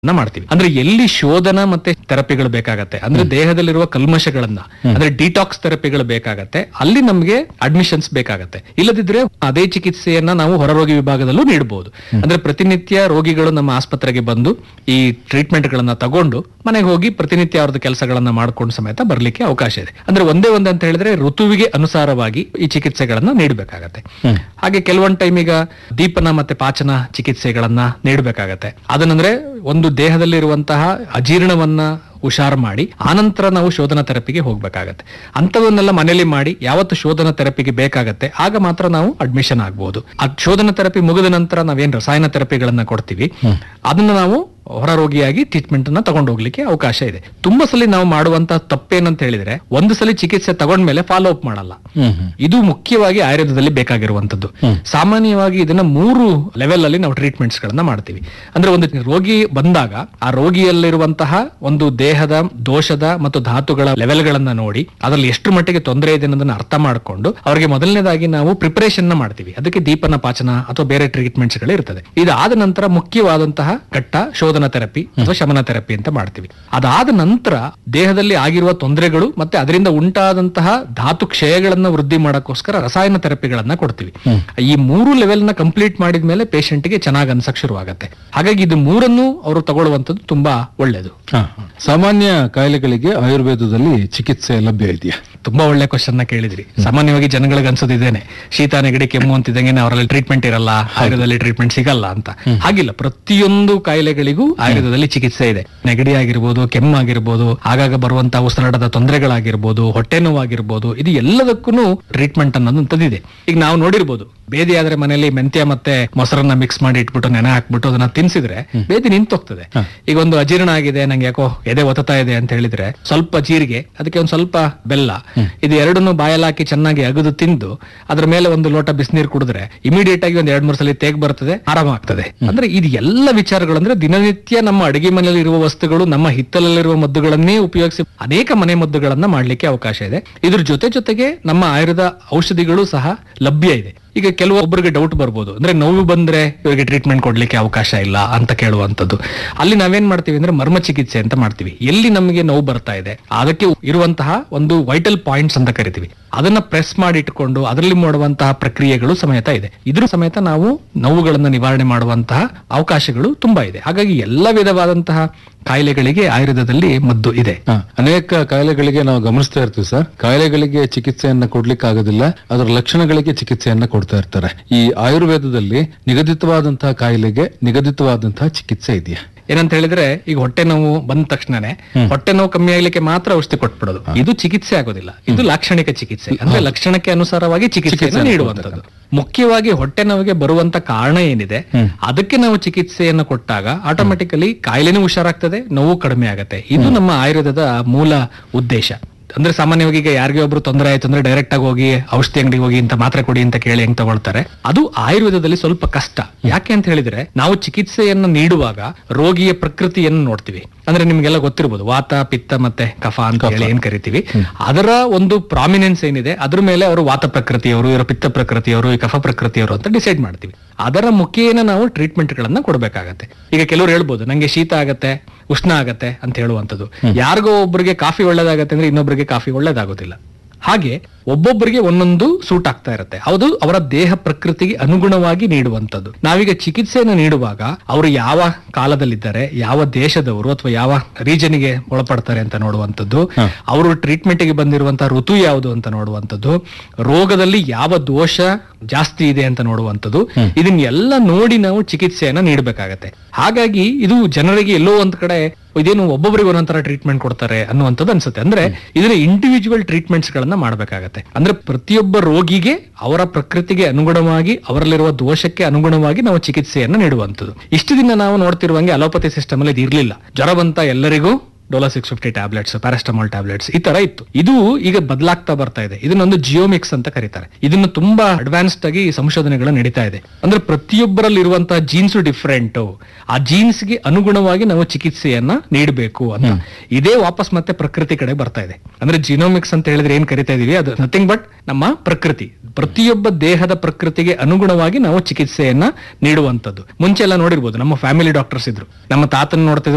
ನ ಮಾಡ್ತೀವಿ ಅಂದ್ರೆ ಎಲ್ಲಿ ಶೋಧನ ಮತ್ತೆ ಥೆರಪಿಗಳು ಬೇಕಾಗತ್ತೆ ಅಂದ್ರೆ ದೇಹದಲ್ಲಿರುವ ಕಲ್ಮಶಗಳನ್ನ ಅಂದ್ರೆ ಡಿಟಾಕ್ಸ್ ಥೆರಪಿಗಳು ಬೇಕಾಗತ್ತೆ ಅಲ್ಲಿ ನಮಗೆ ಅಡ್ಮಿಷನ್ಸ್ ಬೇಕಾಗತ್ತೆ ಇಲ್ಲದಿದ್ರೆ ಅದೇ ಚಿಕಿತ್ಸೆಯನ್ನ ನಾವು ಹೊರರೋಗಿ ವಿಭಾಗದಲ್ಲೂ ನೀಡಬಹುದು ಅಂದ್ರೆ ಪ್ರತಿನಿತ್ಯ ರೋಗಿಗಳು ನಮ್ಮ ಆಸ್ಪತ್ರೆಗೆ ಬಂದು ಈ ಟ್ರೀಟ್ಮೆಂಟ್ ಗಳನ್ನ ತಗೊಂಡು ಮನೆಗೆ ಹೋಗಿ ಪ್ರತಿನಿತ್ಯ ಅವ್ರದ್ದು ಕೆಲಸಗಳನ್ನ ಮಾಡ್ಕೊಂಡು ಸಮೇತ ಬರ್ಲಿಕ್ಕೆ ಅವಕಾಶ ಇದೆ ಅಂದ್ರೆ ಒಂದೇ ಒಂದ್ ಅಂತ ಹೇಳಿದ್ರೆ ಋತುವಿಗೆ ಅನುಸಾರವಾಗಿ ಈ ಚಿಕಿತ್ಸೆಗಳನ್ನ ನೀಡಬೇಕಾಗತ್ತೆ ಹಾಗೆ ಕೆಲವೊಂದ್ ಟೈಮ್ ಈಗ ದೀಪನ ಮತ್ತೆ ಪಾಚನ ಚಿಕಿತ್ಸೆಗಳನ್ನ ನೀಡಬೇಕಾಗತ್ತೆ ಅದನ್ನಂದ್ರೆ ಒಂದು ದೇಹದಲ್ಲಿರುವಂತಹ ಅಜೀರ್ಣವನ್ನ ಹುಷಾರ್ ಮಾಡಿ ಆನಂತರ ನಾವು ಶೋಧನ ಥೆರಪಿಗೆ ಹೋಗ್ಬೇಕಾಗತ್ತೆ ಅಂಥವನ್ನೆಲ್ಲ ಮನೇಲಿ ಮಾಡಿ ಯಾವತ್ತು ಶೋಧನ ಥೆರಪಿಗೆ ಬೇಕಾಗತ್ತೆ ಆಗ ಮಾತ್ರ ನಾವು ಅಡ್ಮಿಷನ್ ಆಗ್ಬಹುದು ಆ ಶೋಧನ ಥೆರಪಿ ಮುಗಿದ ನಂತರ ನಾವೇನ್ ರಸಾಯನ ಥೆರಪಿಗಳನ್ನ ಕೊಡ್ತೀವಿ ಅದನ್ನ ನಾವು ಹೊರ ರೋಗಿಯಾಗಿ ಟ್ರೀಟ್ಮೆಂಟ್ ಅನ್ನ ತಗೊಂಡು ಹೋಗ್ಲಿಕ್ಕೆ ಅವಕಾಶ ಇದೆ ತುಂಬಾ ಸಲ ನಾವು ಮಾಡುವಂತ ತಪ್ಪೇನಂತ ಹೇಳಿದ್ರೆ ಒಂದು ಸಲ ಚಿಕಿತ್ಸೆ ತಗೊಂಡ್ಮೇಲೆ ಫಾಲೋ ಅಪ್ ಮಾಡಲ್ಲ ಇದು ಮುಖ್ಯವಾಗಿ ಆಯುರ್ವೇದದಲ್ಲಿ ಬೇಕಾಗಿರುವಂತದ್ದು ಸಾಮಾನ್ಯವಾಗಿ ಇದನ್ನ ಮೂರು ಲೆವೆಲ್ ಅಲ್ಲಿ ನಾವು ಟ್ರೀಟ್ಮೆಂಟ್ಸ್ ಗಳನ್ನ ಮಾಡ್ತೀವಿ ಅಂದ್ರೆ ಒಂದು ರೋಗಿ ಬಂದಾಗ ಆ ರೋಗಿಯಲ್ಲಿರುವಂತಹ ಒಂದು ದೇಹದ ದೋಷದ ಮತ್ತು ಧಾತುಗಳ ಲೆವೆಲ್ ಗಳನ್ನ ನೋಡಿ ಅದರಲ್ಲಿ ಎಷ್ಟು ಮಟ್ಟಿಗೆ ತೊಂದರೆ ಇದೆ ಅನ್ನೋದನ್ನ ಅರ್ಥ ಮಾಡಿಕೊಂಡು ಅವರಿಗೆ ಮೊದಲನೇದಾಗಿ ನಾವು ಪ್ರಿಪರೇಷನ್ ನ ಮಾಡ್ತೀವಿ ಅದಕ್ಕೆ ದೀಪನ ಪಾಚನ ಅಥವಾ ಬೇರೆ ಟ್ರೀಟ್ಮೆಂಟ್ಸ್ ಗಳು ಇರ್ತದೆ ಇದಾದ ನಂತರ ಮುಖ್ಯವಾದಂತಹ ಘಟ್ಟ ಶೋಧನ ಥೆರಪಿ ಅಥವಾ ಶಮನ ಥೆರಪಿ ಅಂತ ಮಾಡ್ತೀವಿ ಅದಾದ ನಂತರ ದೇಹದಲ್ಲಿ ಆಗಿರುವ ತೊಂದರೆಗಳು ಮತ್ತೆ ಅದರಿಂದ ಉಂಟಾದಂತಹ ಧಾತು ಕ್ಷಯಗಳನ್ನ ವೃದ್ಧಿ ಮಾಡಕ್ಕೋಸ್ಕರ ರಸಾಯನ ಥೆರಪಿಗಳನ್ನ ಕೊಡ್ತೀವಿ ಈ ಮೂರು ಲೆವೆಲ್ ನ ಕಂಪ್ಲೀಟ್ ಮಾಡಿದ್ಮೇಲೆ patient ಗೆ ಚೆನ್ನಾಗಿ ಅನ್ಸಕ್ ಶುರುವಾಗತ್ತೆ ಹಾಗಾಗಿ ಇದು ಮೂರನ್ನು ಅವರು ತಗೊಳ್ಳುವಂತದ್ದು ತುಂಬಾ ಒಳ್ಳೇದು ಹಾ, ಹಾ. ಸಾಮಾನ್ಯ ಕಾಯಿಲೆಗಳಿಗೆ ಆಯುರ್ವೇದದಲ್ಲಿ ಚಿಕಿತ್ಸೆ ಲಭ್ಯ ಇದೆಯಾ ತುಂಬಾ ಒಳ್ಳೆ ಕ್ವಶನ್ ನ ಕೇಳಿದ್ರಿ ಸಾಮಾನ್ಯವಾಗಿ ಜನಗಳಿಗೆ ಅನ್ಸೋದಿದ್ದೇನೆ ಶೀತ ನೆಗಡಿ ಕೆಮ್ಮು ಅಂತಿದ್ದಂಗೆ ಅವರಲ್ಲಿ ಟ್ರೀಟ್ಮೆಂಟ್ ಇರಲ್ಲ ಆಯುರ್ವೇದದಲ್ಲಿ ಟ್ರೀಟ್ಮೆಂಟ್ ಸಿಗಲ್ಲ ಅಂತ ಹಾಗಿಲ್ಲ ಪ್ರತಿಯೊಂದು ಕಾಯಿಲೆಗಳಿಗೂ ಆಯುರ್ವೇದದಲ್ಲಿ ಚಿಕಿತ್ಸೆ ಇದೆ ನೆಗಡಿ ಆಗಿರ್ಬೋದು ಕೆಮ್ಮು ಆಗಿರ್ಬೋದು ಆಗಾಗ ಬರುವಂತಹ ಉಸಿರಾಟದ ತೊಂದರೆಗಳಾಗಿರ್ಬೋದು ಹೊಟ್ಟೆ ನೋವಾಗಿರ್ಬೋದು ಇದು ಎಲ್ಲದಕ್ಕೂ ಟ್ರೀಟ್ಮೆಂಟ್ ಅನ್ನೋದಂತದಿದೆ ಈಗ ನಾವು ನೋಡಿರ್ಬೋದು ಬೇದಿ ಆದ್ರೆ ಮನೆಯಲ್ಲಿ ಮೆಂತ್ಯ ಮತ್ತೆ ಮೊಸರನ್ನ ಮಿಕ್ಸ್ ಮಾಡಿ ಇಟ್ಬಿಟ್ಟು ನೆನೆ ಹಾಕ್ಬಿಟ್ಟು ಅದನ್ನ ತಿನ್ಸಿದ್ರೆ ಬೇದಿ ನಿಂತೋಗ್ತದೆ ಈಗ ಒಂದು ಅಜೀರ್ಣ ಆಗಿದೆ ನಂಗೆ ಯಾಕೋ ಎದೆ ಒತ್ತತಾ ಇದೆ ಅಂತ ಹೇಳಿದ್ರೆ ಸ್ವಲ್ಪ ಜೀರಿಗೆ ಅದಕ್ಕೆ ಒಂದ್ ಸ್ವಲ್ಪ ಬೆಲ್ಲ ಇದು ಎರಡನ್ನು ಬಾಯಲ್ಲಿ ಹಾಕಿ ಚೆನ್ನಾಗಿ ಅಗದು ತಿಂದು ಅದ್ರ ಮೇಲೆ ಒಂದು ಲೋಟ ಬಿಸಿನೀರು ಕುಡಿದ್ರೆ ಇಮಿಡಿಯೇಟ್ ಆಗಿ ಒಂದ್ ಎರಡ್ ಮೂರು ಸಲ ತೇಗ್ ಬರ್ತದೆ ಆರಾಮಾಗ್ತದೆ ಅಂದ್ರೆ ಇದು ಎಲ್ಲ ವಿಚಾರಗಳು ಅಂದ್ರೆ ದಿನನಿತ್ಯ ನಮ್ಮ ಅಡಿಗೆ ಮನೆಯಲ್ಲಿ ಇರುವ ವಸ್ತುಗಳು ನಮ್ಮ ಹಿತ್ತಲಲ್ಲಿರುವ ಮದ್ದುಗಳನ್ನೇ ಉಪಯೋಗಿಸಿ ಅನೇಕ ಮನೆ ಮದ್ದುಗಳನ್ನ ಮಾಡ್ಲಿಕ್ಕೆ ಅವಕಾಶ ಇದೆ ಇದ್ರ ಜೊತೆ ಜೊತೆಗೆ ನಮ್ಮ ಆಯುರ್ವೇದ ಔಷಧಿಗಳು ಸಹ ಲಭ್ಯ ಇದೆ ಈಗ ಕೆಲವೊಬ್ಬರಿಗೆ ಡೌಟ್ ಬರ್ಬೋದು ಅಂದ್ರೆ ನೋವು ಬಂದ್ರೆ ಇವರಿಗೆ ಟ್ರೀಟ್ಮೆಂಟ್ ಕೊಡ್ಲಿಕ್ಕೆ ಅವಕಾಶ ಇಲ್ಲ ಅಂತ ಕೇಳುವಂತದ್ದು ಅಲ್ಲಿ ನಾವೇನ್ ಮಾಡ್ತೀವಿ ಅಂದ್ರೆ ಮರ್ಮ ಚಿಕಿತ್ಸೆ ಅಂತ ಮಾಡ್ತೀವಿ ಎಲ್ಲಿ ನಮಗೆ ನೋವು ಬರ್ತಾ ಇದೆ ಅದಕ್ಕೆ ಇರುವಂತಹ ಒಂದು ವೈಟಲ್ ಪಾಯಿಂಟ್ಸ್ ಅಂತ ಕರಿತೀವಿ ಅದನ್ನ ಪ್ರೆಸ್ ಮಾಡಿ ಇಟ್ಕೊಂಡು ಅದರಲ್ಲಿ ಮಾಡುವಂತಹ ಪ್ರಕ್ರಿಯೆಗಳು ಸಮೇತ ಇದೆ ಇದ್ರ ಸಮೇತ ನಾವು ನೋವುಗಳನ್ನ ನಿವಾರಣೆ ಮಾಡುವಂತಹ ಅವಕಾಶಗಳು ತುಂಬಾ ಇದೆ ಹಾಗಾಗಿ ಎಲ್ಲ ವಿಧವಾದಂತಹ ಕಾಯಿಲೆಗಳಿಗೆ ಆಯುರ್ವೇದದಲ್ಲಿ ಮದ್ದು ಇದೆ ಹಾ, ಅನೇಕ ಕಾಯಿಲೆಗಳಿಗೆ ನಾವು ಗಮನಿಸ್ತಾ ಇರ್ತೀವಿ ಸರ್ ಕಾಯಿಲೆಗಳಿಗೆ ಚಿಕಿತ್ಸೆಯನ್ನ ಕೊಡ್ಲಿಕ್ಕೆ ಆಗೋದಿಲ್ಲ ಅದರ ಲಕ್ಷಣಗಳಿಗೆ ಚಿಕಿತ್ಸೆಯನ್ನ ಕೊಡ್ತಾ ಇರ್ತಾರೆ ಈ ಆಯುರ್ವೇದದಲ್ಲಿ ನಿಗದಿತವಾದಂತಹ ಕಾಯಿಲೆಗೆ ನಿಗದಿತವಾದಂತಹ ಚಿಕಿತ್ಸೆ ಇದೆಯಾ ಏನಂತ ಹೇಳಿದ್ರೆ ಈಗ ಹೊಟ್ಟೆ ನೋವು ಬಂದ ತಕ್ಷಣನೇ ಹೊಟ್ಟೆ ನೋವು ಕಮ್ಮಿ ಆಗ್ಲಿಕ್ಕೆ ಮಾತ್ರ ಔಷಧಿ ಕೊಟ್ಬಿಡೋದು ಇದು ಚಿಕಿತ್ಸೆ ಆಗೋದಿಲ್ಲ ಇದು ಲಾಕ್ಷಣಿಕ ಚಿಕಿತ್ಸೆ ಅಂದ್ರೆ ಲಕ್ಷಣಕ್ಕೆ ಅನುಸಾರವಾಗಿ ಚಿಕಿತ್ಸೆಯನ್ನು ನೀಡುವಂತದ್ದು ಮುಖ್ಯವಾಗಿ ಹೊಟ್ಟೆ ನೋವಿಗೆ ಬರುವಂತ ಕಾರಣ ಏನಿದೆ ಅದಕ್ಕೆ ನಾವು ಚಿಕಿತ್ಸೆಯನ್ನು ಕೊಟ್ಟಾಗ ಆಟೋಮೆಟಿಕಲಿ ಕಾಯಿಲೆನೂ ಹುಷಾರಾಗ್ತದೆ ನೋವು ಕಡಿಮೆ ಆಗುತ್ತೆ ಇದು ನಮ್ಮ ಆಯುರ್ವೇದದ ಮೂಲ ಉದ್ದೇಶ ಅಂದ್ರೆ ಸಾಮಾನ್ಯವಾಗಿ ಈಗ ಯಾರಿಗೆ ಒಬ್ರು ತೊಂದರೆ ಆಯ್ತು ಅಂದ್ರೆ ಡೈರೆಕ್ಟ್ ಆಗಿ ಹೋಗಿ ಔಷಧಿ ಅಂಗಡಿಗೆ ಹೋಗಿ ಇಂತ ಮಾತ್ರೆ ಕೊಡಿ ಅಂತ ಕೇಳಿ ಹೆಂಗ್ ತಗೊಳ್ತಾರೆ ಅದು ಆಯುರ್ವೇದದಲ್ಲಿ ಸ್ವಲ್ಪ ಕಷ್ಟ ಯಾಕೆ ಅಂತ ಹೇಳಿದ್ರೆ ನಾವು ಚಿಕಿತ್ಸೆಯನ್ನು ನೀಡುವಾಗ ರೋಗಿಯ ಪ್ರಕೃತಿಯನ್ನು ನೋಡ್ತೀವಿ ಅಂದ್ರೆ ನಿಮ್ಗೆಲ್ಲ ಗೊತ್ತಿರ್ಬೋದು ವಾತ ಪಿತ್ತ ಮತ್ತೆ ಕಫ ಅಂತ ಹೇಳಿ ಏನ್ ಕರಿತೀವಿ ಅದರ ಒಂದು ಪ್ರಾಮಿನೆನ್ಸ್ ಏನಿದೆ ಅದ್ರ ಮೇಲೆ ಅವರು ವಾತ ಪ್ರಕೃತಿಯವರು ಇವರು ಪಿತ್ತ ಪ್ರಕೃತಿಯವರು ಈ ಕಫ ಪ್ರಕೃತಿಯವರು ಅಂತ ಡಿಸೈಡ್ ಮಾಡ್ತೀವಿ ಅದರ ಮುಖೇನ ನಾವು ಟ್ರೀಟ್ಮೆಂಟ್ ಗಳನ್ನ ಕೊಡ್ಬೇಕಾಗತ್ತೆ ಈಗ ಕೆಲವರು ಹೇಳ್ಬೋದು ನಂಗೆ ಶೀತ ಆಗತ್ತೆ ಉಷ್ಣ ಆಗತ್ತೆ ಅಂತ ಹೇಳುವಂಥದ್ದು ಯಾರಿಗೋ ಒಬ್ಬರಿಗೆ ಕಾಫಿ ಒಳ್ಳೇದಾಗತ್ತೆ ಅಂದ್ರೆ ಇನ್ನೊಬ್ಬರಿಗೆ ಕಾಫಿ ಒಳ್ಳೇದಾಗೋದಿಲ್ಲ ಹಾಗೆ ಒಬ್ಬೊಬ್ಬರಿಗೆ ಒಂದೊಂದು ಸೂಟ್ ಆಗ್ತಾ ಇರುತ್ತೆ ಅದು ಅವರ ದೇಹ ಪ್ರಕೃತಿಗೆ ಅನುಗುಣವಾಗಿ ನೀಡುವಂಥದ್ದು ನಾವೀಗ ಚಿಕಿತ್ಸೆಯನ್ನು ನೀಡುವಾಗ ಅವರು ಯಾವ ಕಾಲದಲ್ಲಿದ್ದಾರೆ ಯಾವ ದೇಶದವರು ಅಥವಾ ಯಾವ ರೀಜನ್ಗೆ ಒಳಪಡ್ತಾರೆ ಅಂತ ನೋಡುವಂಥದ್ದು ಅವರು ಟ್ರೀಟ್ಮೆಂಟ್ ಗೆ ಬಂದಿರುವಂತಹ ಋತು ಯಾವುದು ಅಂತ ನೋಡುವಂಥದ್ದು ರೋಗದಲ್ಲಿ ಯಾವ ದೋಷ ಜಾಸ್ತಿ ಇದೆ ಅಂತ ನೋಡುವಂಥದ್ದು ಇದನ್ನೆಲ್ಲ ನೋಡಿ ನಾವು ಚಿಕಿತ್ಸೆಯನ್ನ ನೀಡಬೇಕಾಗತ್ತೆ ಹಾಗಾಗಿ ಇದು ಜನರಿಗೆ ಎಲ್ಲೋ ಒಂದ್ ಕಡೆ ಇದೇನು ಒಬ್ಬೊಬ್ಬರಿಗೆ ಒಂದೊಂಥರ ಟ್ರೀಟ್ಮೆಂಟ್ ಕೊಡ್ತಾರೆ ಅನ್ನುವಂಥದ್ದು ಅನ್ಸುತ್ತೆ ಅಂದ್ರೆ ಇದನ್ನ ಇಂಡಿವಿಜುವಲ್ ಟ್ರೀಟ್ಮೆಂಟ್ಸ್ ಗಳನ್ನ ಮಾಡ್ಬೇಕಾಗತ್ತೆ ಅಂದ್ರೆ ಪ್ರತಿಯೊಬ್ಬ ರೋಗಿಗೆ ಅವರ ಪ್ರಕೃತಿಗೆ ಅನುಗುಣವಾಗಿ ಅವರಲ್ಲಿರುವ ದೋಷಕ್ಕೆ ಅನುಗುಣವಾಗಿ ನಾವು ಚಿಕಿತ್ಸೆಯನ್ನ ನೀಡುವಂಥದ್ದು ಇಷ್ಟು ದಿನ ನಾವು ನೋಡ್ತಿರುವಂಗೆ ಅಲೋಪತಿ ಸಿಸ್ಟಮ್ ಅಲ್ಲಿ ಇದು ಇರ್ಲಿಲ್ಲ ಜ್ವರ ಬಂತ ಎಲ್ಲರಿಗೂ Dolo six fifty tablets paracetamol tablets ಈ ತರ ಇತ್ತು ಇದು ಈಗ ಬದಲಾಗ್ತಾ ಬರ್ತಾ ಇದೆ ಇದನ್ನೊಂದು ಜಿಯೋಮಿಕ್ಸ್ ಅಂತ ಕರೀತಾರೆ ಇದನ್ನು ತುಂಬಾ ಅಡ್ವಾನ್ಸ್ಡ್ ಆಗಿ ಸಂಶೋಧನೆಗಳು ನಡೀತಾ ಇದೆ ಅಂದ್ರೆ ಪ್ರತಿಯೊಬ್ಬರಲ್ಲಿ ಇರುವಂತಹ ಜೀನ್ಸ್ ಡಿಫ್ರೆಂಟ್ ಆ ಜೀನ್ಸ್ ಗೆ ಅನುಗುಣವಾಗಿ ನಾವು ಚಿಕಿತ್ಸೆಯನ್ನ ನೀಡಬೇಕು ಅಂತ ಇದೇ ವಾಪಸ್ ಮತ್ತೆ ಪ್ರಕೃತಿ ಕಡೆ ಬರ್ತಾ ಇದೆ ಅಂದ್ರೆ ಜಿನೋಮಿಕ್ಸ್ ಅಂತ ಹೇಳಿದ್ರೆ ಏನ್ ಕರಿತಾ ಇದೀವಿ ಅದು ನಥಿಂಗ್ ಬಟ್ ನಮ್ಮ ಪ್ರಕೃತಿ ಪ್ರತಿಯೊಬ್ಬ ದೇಹದ ಪ್ರಕೃತಿಗೆ ಅನುಗುಣವಾಗಿ ನಾವು ಚಿಕಿತ್ಸೆಯನ್ನ ನೀಡುವಂತದ್ದು ಮುಂಚೆ ಎಲ್ಲ ನೋಡಿರ್ಬೋದು ನಮ್ಮ ಫ್ಯಾಮಿಲಿ ಡಾಕ್ಟರ್ಸ್ ಇದ್ರು ನಮ್ಮ ತಾತನ ನೋಡ್ತಿದ್ರು